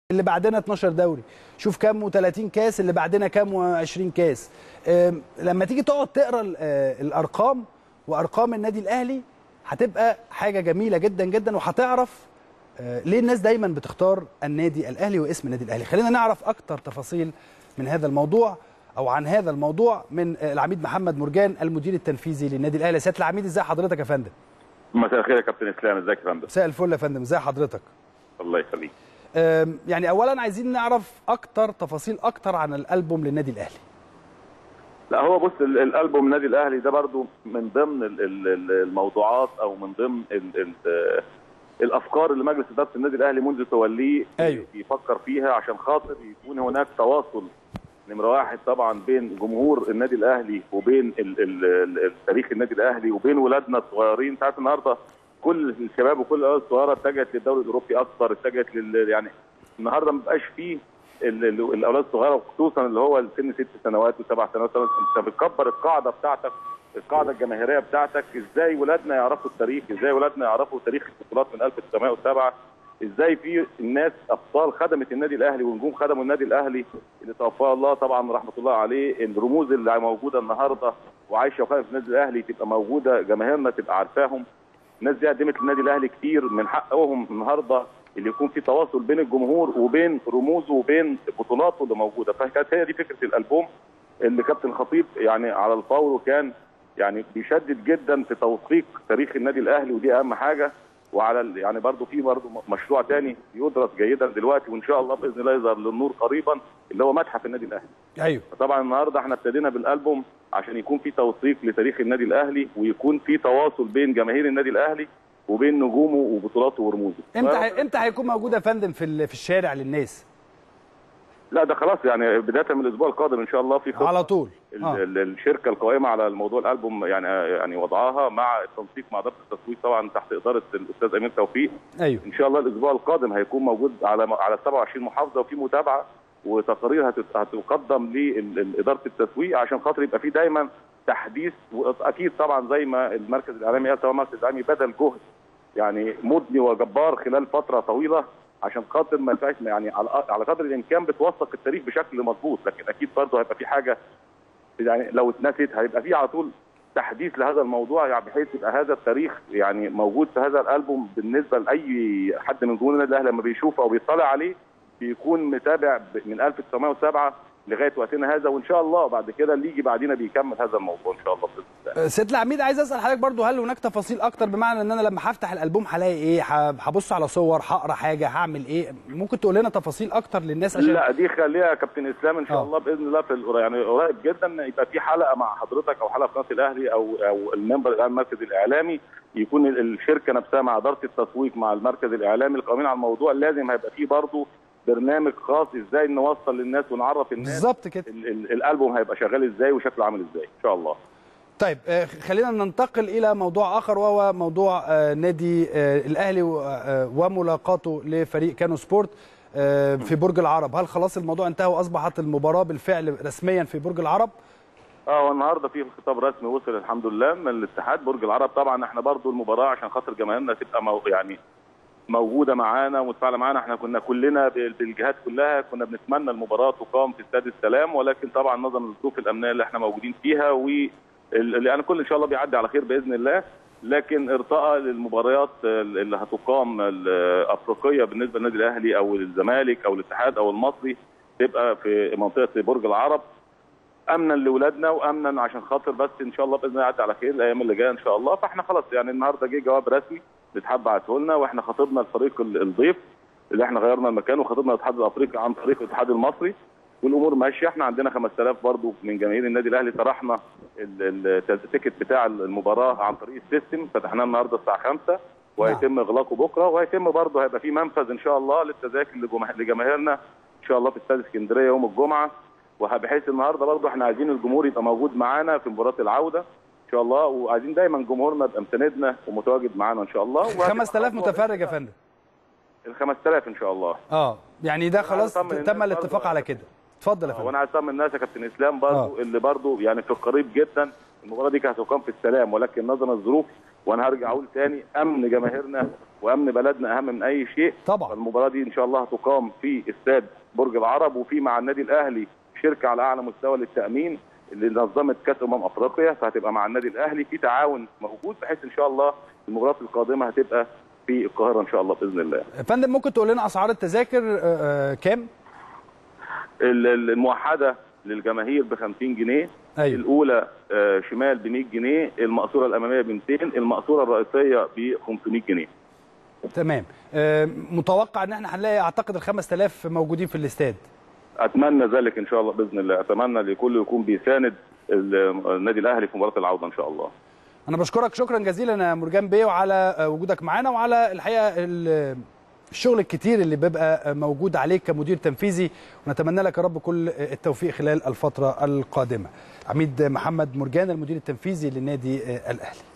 اللي بعدنا 12 دوري شوف كام و30 كاس اللي بعدنا كام و20 كاس آم، لما تيجي تقعد تقرا ال- آه، الارقام وارقام النادي الاهلي هتبقى حاجه جميله جدا جدا وهتعرف آه، ليه الناس دايما بتختار النادي الاهلي واسم النادي الاهلي خلينا نعرف اكتر تفاصيل من هذا الموضوع او عن هذا الموضوع من آه، العميد محمد مرجان المدير التنفيذي للنادي الاهلي سياده العميد ازي حضرتك يا فندم مساء الخير يا كابتن اسلام ازيك يا فندم مساء الفل يا فندم ازي حضرتك الله يخليك آم، يعني اولا عايزين نعرف اكتر تفاصيل اكتر عن الالبوم للنادي الاهلي لا هو بص ال- الالبوم النادي الاهلي ده برضو من ضمن ال- ال- ال- الموضوعات او من ضمن ال ال آه، الافكار اللي مجلس اداره النادي الاهلي منذ توليه أيوه. يفكر فيها عشان خاطر يكون هناك تواصل نمره واحد طبعا بين جمهور النادي الاهلي وبين ال ال ال تاريخ النادي الاهلي وبين ولادنا الصغيرين انت عارف النهارده كل الشباب وكل الاولاد الصغيره اتجهت للدوري الاوروبي اكثر اتجهت لل يعني النهارده ما بقاش فيه ال- ال- الاولاد الصغيره خصوصا اللي هو سن ست سنوات وسبع سنوات انت بتكبر القاعده بتاعتك القاعده الجماهيريه بتاعتك ازاي ولادنا يعرفوا التاريخ ازاي ولادنا يعرفوا تاريخ البطولات من 1907 ازاي في الناس ابطال خدمت النادي الاهلي ونجوم خدموا النادي الاهلي اللي توفاه الله طبعا رحمه الله عليه الرموز اللي موجوده النهارده وعايشه وخدمت النادي الاهلي تبقى موجوده جماهيرنا تبقى عارفاهم الناس دي قدمت للنادي الاهلي كتير من حقهم النهارده اللي يكون في تواصل بين الجمهور وبين رموزه وبين بطولاته اللي موجوده فكانت هي دي فكره الالبوم اللي كابتن خطيب يعني على الفور وكان يعني بيشدد جدا في توثيق تاريخ النادي الاهلي ودي اهم حاجه وعلى ال- يعني برضه في برضه مشروع تاني يدرس جيدا دلوقتي وان شاء الله باذن الله يظهر للنور قريبا اللي هو متحف النادي الاهلي ايوه طبعا النهارده احنا ابتدينا بالالبوم عشان يكون في توثيق لتاريخ النادي الاهلي ويكون في تواصل بين جماهير النادي الاهلي وبين نجومه وبطولاته ورموزه امتى هي- امتى هيكون موجود يا فندم في ال- في الشارع للناس لا ده خلاص يعني بدايه من الاسبوع القادم ان شاء الله في خطة على طول ال- آه. ال- الشركه القائمه على الموضوع الالبوم يعني يعني وضعها مع التنسيق مع اداره التسويق طبعا تحت اداره الاستاذ امير توفيق ايوه ان شاء الله الاسبوع القادم هيكون موجود على على 27 محافظه وفي متابعه وتقارير هتت- هتقدم لاداره التسويق عشان خاطر يبقى في دايما تحديث واكيد طبعا زي ما المركز الاعلامي قال طبعا المركز الاعلامي بذل جهد يعني مدني وجبار خلال فتره طويله عشان خاطر ما يبقاش يعني على على قدر الامكان بتوثق التاريخ بشكل مظبوط لكن اكيد برضه هيبقى في حاجه يعني لو اتنست هيبقى في على طول تحديث لهذا الموضوع يعني بحيث يبقى هذا التاريخ يعني موجود في هذا الالبوم بالنسبه لاي حد من جمهور النادي الاهلي لما بيشوفه او بيطلع عليه بيكون متابع ب- من 1907 لغايه وقتنا هذا وان شاء الله بعد كده اللي يجي بعدينا بيكمل هذا الموضوع ان شاء الله باذن الله. آه، سياده العميد عايز اسال حضرتك برضو هل هناك تفاصيل اكتر بمعنى ان انا لما هفتح الالبوم هلاقي ايه ه- هبص على صور هقرا حاجه هعمل ايه ممكن تقول لنا تفاصيل اكتر للناس عشان لا دي خليها يا كابتن اسلام ان شاء آه. الله باذن الله في القريب يعني قريب جدا يبقى في حلقه مع حضرتك او حلقه في قناه الاهلي او او المنبر الاعلامي المركز الاعلامي يكون ال- الشركه نفسها مع اداره التسويق مع المركز الاعلامي القائمين على الموضوع لازم هيبقى فيه برضه برنامج خاص ازاي نوصل للناس ونعرف الناس بالظبط كده ال- ال- الالبوم هيبقى شغال ازاي وشكله عامل ازاي ان شاء الله طيب آه، خلينا ننتقل الى موضوع اخر وهو موضوع آه، نادي آه، الاهلي و- آه، وملاقاته لفريق كانو سبورت آه، في برج العرب هل خلاص الموضوع انتهى واصبحت المباراه بالفعل رسميا في برج العرب اه والنهارده في خطاب رسمي وصل الحمد لله من الاتحاد برج العرب طبعا احنا برضو المباراه عشان خاطر جماهيرنا تبقى مو يعني موجوده معانا ومتفاعله معانا احنا كنا كلنا بال- بالجهات كلها كنا بنتمنى المباراه تقام في استاد السلام ولكن طبعا نظرا للظروف الامنيه اللي احنا موجودين فيها و ال- يعني كل ان شاء الله بيعدي على خير باذن الله لكن ارتقى للمباريات اللي هتقام الافريقيه بالنسبه للنادي الاهلي او الزمالك او الاتحاد او المصري تبقى في منطقه برج العرب امنا لاولادنا وامنا عشان خاطر بس ان شاء الله باذن الله يعدي على خير الايام اللي جايه ان شاء الله فاحنا خلاص يعني النهارده جه جواب رسمي الاتحاد بعته لنا واحنا خاطبنا الفريق ال- الضيف اللي احنا غيرنا المكان وخاطبنا الاتحاد الافريقي عن طريق الاتحاد المصري والامور ماشيه احنا عندنا 5000 برضو من جماهير النادي الاهلي طرحنا ال- ال- التيكت بتاع المباراه عن طريق السيستم فتحناه النهارده الساعه 5 وهيتم اغلاقه بكره وهيتم برضه هيبقى في منفذ ان شاء الله للتذاكر لجمه- لجماهيرنا ان شاء الله في استاد اسكندريه يوم الجمعه وبحيث النهارده برضه احنا عايزين الجمهور يبقى موجود معانا في مباراه العوده ان شاء الله وعايزين دايما جمهورنا يبقى مساندنا ومتواجد معانا ان شاء الله 5000 متفرج يا فندم ال 5000 ان شاء الله اه يعني ده خلاص أطمن الناس تم الاتفاق برضه. على كده اتفضل يا فندم وانا عايز اطمن الناس يا كابتن اسلام برضه آه. اللي برضه يعني في القريب جدا المباراه دي كانت هتقام في السلام ولكن نظرا للظروف وانا هرجع اقول تاني امن جماهيرنا وامن بلدنا اهم من اي شيء طبعا المباراه دي ان شاء الله هتقام في استاد برج العرب وفي مع النادي الاهلي شركه على اعلى مستوى للتامين اللي نظمت كاس امم افريقيا فهتبقى مع النادي الاهلي في تعاون موجود بحيث ان شاء الله المباراه القادمه هتبقى في القاهره ان شاء الله باذن الله. يا فندم ممكن تقول لنا اسعار التذاكر آه، آه، كام؟ ال- ال- الموحده للجماهير ب 50 جنيه ايوه الاولى آه، شمال ب 100 جنيه المقصوره الاماميه ب 200 المقصوره الرئيسيه ب 500 جنيه تمام آه، متوقع ان احنا هنلاقي اعتقد ال 5000 موجودين في الاستاد اتمنى ذلك ان شاء الله باذن الله اتمنى لكل يكون بيساند ال- النادي الاهلي في مباراه العوده ان شاء الله انا بشكرك شكرا جزيلا يا مرجان بيه وعلى آه، وجودك معانا وعلى الحقيقه ال- الشغل الكتير اللي بيبقى موجود عليك كمدير تنفيذي ونتمنى لك يا رب كل التوفيق خلال الفتره القادمه عميد محمد مرجان المدير التنفيذي للنادي آه، الاهلي